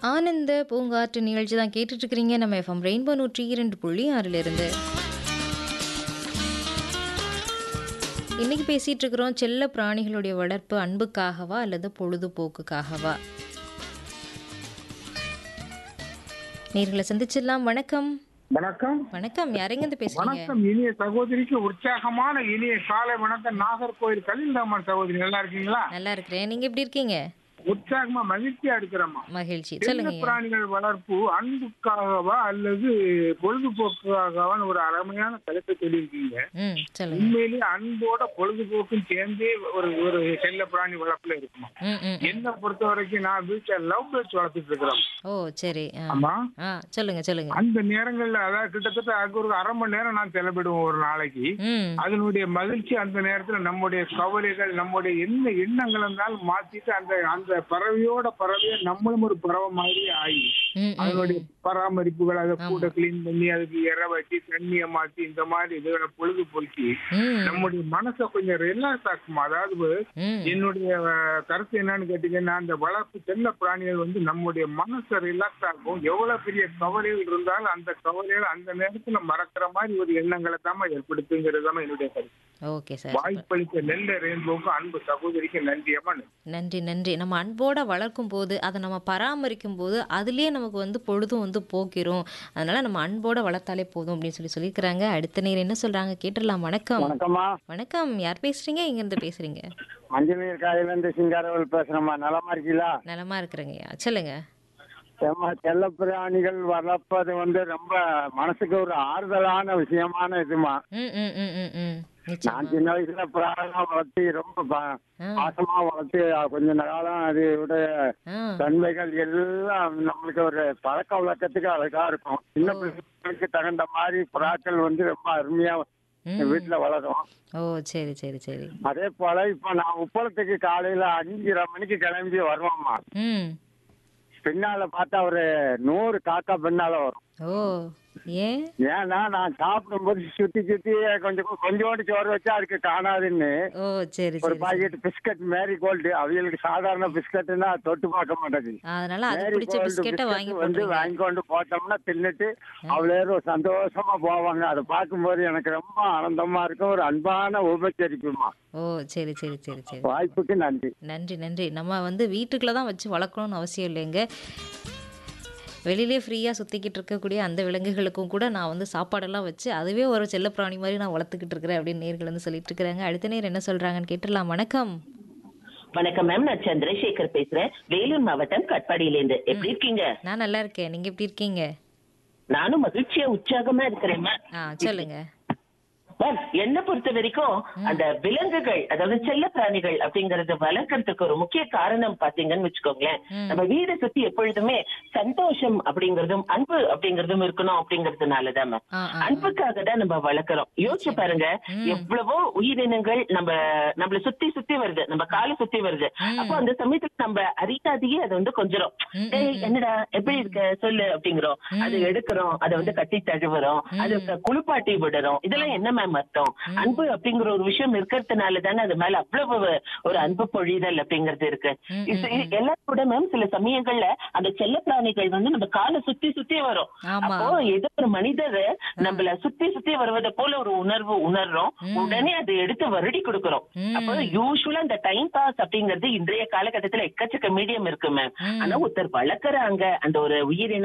ஆனந்த பூங்காற்று நிகழ்ச்சி தான் கேட்டுட்டு இருக்கிறீங்க நம்ம எஃப்எம் ரெயின்போ நூற்றி இரண்டு புள்ளி ஆறிலிருந்து இன்னைக்கு பேசிட்டு இருக்கிறோம் செல்ல பிராணிகளுடைய வளர்ப்பு அன்புக்காகவா அல்லது பொழுதுபோக்குக்காகவா நேர்களை சந்திச்சிடலாம் வணக்கம் வணக்கம் வணக்கம் யாரெங்க பேசுறீங்க வணக்கம் இனிய சகோதரிக்கு உற்சாகமான இனிய காலை வணக்கம் நாகர்கோயில் கலிந்தாமன் சகோதரி நல்லா இருக்கீங்களா நல்லா இருக்கிறேன் நீங்க எப்படி இருக்கீங்க உற்சாகமா மகிழ்ச்சியா இருக்கிறோமா மகிழ்ச்சி செல்ல சொல்லுங்க பிராணிகள் வளர்ப்பு அன்புக்காகவா அல்லது பொழுதுபோக்குக்காகவான்னு ஒரு அருமையான தலைப்பை சொல்லியிருக்கீங்க ம் சொல்லுங்க உண்மையிலேயே அன்போட பொழுதுபோக்கும் சேர்ந்தே ஒரு ஒரு செல்ல பிராணி வளர்ப்புல இருக்குமா ம் ம் ம். என்னை பொறுத்த வரைக்கும் நான் வீட்டுல லவ் பேர்ட்ஸ் வளர்த்துட்டு இருக்கிறோம் ஓ சரி ஆ ஆமா ஆ சொல்லுங்க சொல்லுங்க அந்த நேரங்கள்ல அதாவது கிட்டத்தட்ட அதுக்கு ஒரு அரை மணி நேரம் நான் செலவிடுவோம் ஒரு நாளைக்கு ம் அதனுடைய மகிழ்ச்சி அந்த நேரத்துல நம்முடைய கவலைகள் நம்முடைய என்ன எண்ணங்கள் இருந்தாலும் மாத்திட்டு அந்த அந்த பறவையோட பறவையை நம்மளும் ஒரு பறவை மாதிரி ஆகி ம் ம் அதனுடைய பராமரிப்புகள் அதை கூட கிளீன் பண்ணி அதுக்கு இற வச்சு தண்ணியை மாத்தி இந்த மாதிரி இதோட பொழுதுபோக்கி ம் நம்முடைய மனசை கொஞ்சம் ரிலாக்ஸ் ஆக்கும் அதாவது ம் என்னுடைய அஹ், கருத்து என்னன்னு கேட்டீங்கன்னா அந்த வளர்ப்பு செல்ல பிராணிகள் வந்து நம்முடைய மனசை ரிலாக்ஸ் ஆகும் எவ்வளவு பெரிய கவலைகள் இருந்தாலும் அந்த கவலைகள் அந்த நேரத்துல மறக்கிற மாதிரி ஒரு எண்ணங்களை தான் ஏற்படுத்துங்கிறது தான் என்னுடைய கருத்து ஓகே சார் வாய்ப்பளித்த நெல்ல ரெயின்போக்கு அன்பு சகோதரிக்கு நன்றியம்மா நன்றி நன்றி நம்ம அன்போட வளர்க்கும் போது அதை நம்ம பராமரிக்கும் போது அதுலேயே நமக்கு வந்து பொழுதும் வந்து போக்கிரும் அதனால நம்ம அன்போட வளர்த்தாலே போதும் அப்படின்னு சொல்லி சொல்லியிருக்கிறாங்க அடுத்த நேரம் என்ன சொல்றாங்க கேட்டுடலாம் வணக்கம் வணக்கம்மா வணக்கம் யார் பேசுறீங்க எங்கேருந்து பேசுறீங்க மஞ்சள் காயில இருந்து சிங்காரவல் பேசுறேம்மா நலமா இருக்கீங்களா நலமா இருக்கிறேங்கய்யா சொல்லுங்க ஏம்மா செல்ல பிராணிகள் வளர்ப்பது வந்து ரொம்ப மனசுக்கு ஒரு ஆறுதலான விஷயமான இதுமா ம் ம் ம் ம் ம் நான் நிச்சயமா சின்ன வயசுல பிராணிலாம் வளர்த்து ரொம்ப பா- ஆ பாசமா வளர்த்து அஹ், கொஞ்ச காலம் அதோட ஆ தன்மைகள் எல்லாம் நம்மளுக்கு ஒரு பழக்க வழக்கத்துக்கு அழகா இருக்கும் சின்ன பிள்ளைங்களுக்கு தகுந்த மாதிரி புறாக்கள் வந்து ரொம்ப அருமையா ம். வீட்டுல வளரும் ஓ சரி சரி சரி அதே போல இப்ப நான் உப்பளத்துக்கு காலையில அஞ்சரை மணிக்கு கிளம்பி வருவோம்மா ம் பின்னால பார்த்தா ஒரு நூறு காக்கா பின்னால வரும் ஓ ஏன் ஏன்னா நான் சாப்பிடும்போது சுத்தி சுத்தி கொஞ்சம் கொஞ்சோண்டு சோறு வச்சா அதுக்கு காணாதுன்னு ஓ சரி ஒரு சரி சரி பாக்கெட் பிஸ்கட் மேரி கோல்டு அவங்களுக்கு சாதாரண பிஸ்கட்னா தொட்டு பார்க்க மாட்டேங்குது அதனால அது மேரி பிடிச்ச கோல்டு பிஸ்கெட்டை வாங்கி பிஸ்கட் வந்து போட்டுருங்க வாங்கி கொண்டு போட்டோம்னா தின்னுட்டு அவ்வளோ சந்தோஷமா போவாங்க அதை பார்க்கும்போது எனக்கு ரொம்ப ஆனந்தமா இருக்கும் ஒரு அன்பான உபச்சரிப்புமா ஓ சரி சரி சரி சரி வாய்ப்புக்கு நன்றி நன்றி நன்றி நம்ம வந்து வீட்டுக்குள்ள தான் வச்சு வளர்க்கணும்னு அவசியம் இல்லைங்க வெளியிலே ஃப்ரீயாக சுற்றிக்கிட்டு இருக்கக்கூடிய அந்த விலங்குகளுக்கும் கூட நான் வந்து சாப்பாடெல்லாம் வச்சு அதுவே ஒரு செல்லப்பிராணி மாதிரி நான் வளர்த்துக்கிட்டு இருக்கிறேன் அப்படின்னு நேர்கள் வந்து சொல்லிட்டு இருக்கிறாங்க அடுத்த நேரம் என்ன சொல்கிறாங்கன்னு கேட்டுடலாம் வணக்கம் வணக்கம் மேம் நான் சந்திரசேகர் பேசுறேன் வேலூர் மாவட்டம் கட்பாடியில இருந்து எப்படி இருக்கீங்க நான் நல்லா இருக்கேன் நீங்கள் எப்படி இருக்கீங்க நானும் மகிழ்ச்சியா உற்சாகமா இருக்கிறேன் மேம் ஆ சொல்லுங்க மேம் என்ன பொறுத்த வரைக்கும் அந்த விலங்குகள் அதாவது செல்ல பிராணிகள் அப்படிங்கறது வளர்க்கறதுக்கு ஒரு முக்கிய காரணம் பாத்தீங்கன்னு வச்சுக்கோங்களேன் ம். நம்ம வீடை சுத்தி எப்பொழுதுமே சந்தோஷம் அப்படிங்கறதும் அன்பு அப்படிங்கறதும் இருக்கணும் அப்படிங்கறதுனாலதான் மேம் ஆ ஆ அன்புக்காக தான் நம்ம வளர்க்கறோம் யோசிச்சு பாருங்க ம். எவ்வளவோ உயிரினங்கள் நம்ம நம்மள சுத்தி சுத்தி வருது நம்ம காலை சுத்தி வருது ம். அப்போ அந்த சமயத்துக்கு நம்ம அறியாதையே அது வந்து கொஞ்சம் ம், ஏய் ம், என்னடா எப்படி இருக்க சொல்லு அப்படிங்கிறோம் ம். அதை எடுக்கிறோம் அதை வந்து கட்டி தழுவுறோம் அது ம். குளிப்பாட்டி விடுறோம் இதெல்லாம் என்ன மேம் அர்த்தம் ம். அன்பு அப்படிங்கிற ஒரு விஷயம் இருக்கிறதுனால தானே அது மேல அவ்வளவு ஒரு அன்பு பொழிதல் அப்படிங்கிறது இருக்கு ம், இது- ம், ம். எல்லாம் கூட மேம் சில சமயங்கள்ல அந்த செல்ல பிராணிகள் வந்து நம்ம காலை சுத்தி சுத்தி வரும் ஆமா. அப்போ ஏதோ ஒரு மனிதர் நம்மள சுத்தி சுத்தி வருவதை போல ஒரு உணர்வு உணர்றோம் ம். உடனே அதை எடுத்து வருடி கொடுக்கறோம் ம். அப்போ யூஸ்வலா இந்த டைம் பாஸ் அப்படிங்கிறது இன்றைய காலகட்டத்துல எக்கச்சக்க மீடியம் இருக்கு மேம் ம். ஆனா ஒருத்தர் வளர்க்கறாங்க அந்த ஒரு உயிரினம்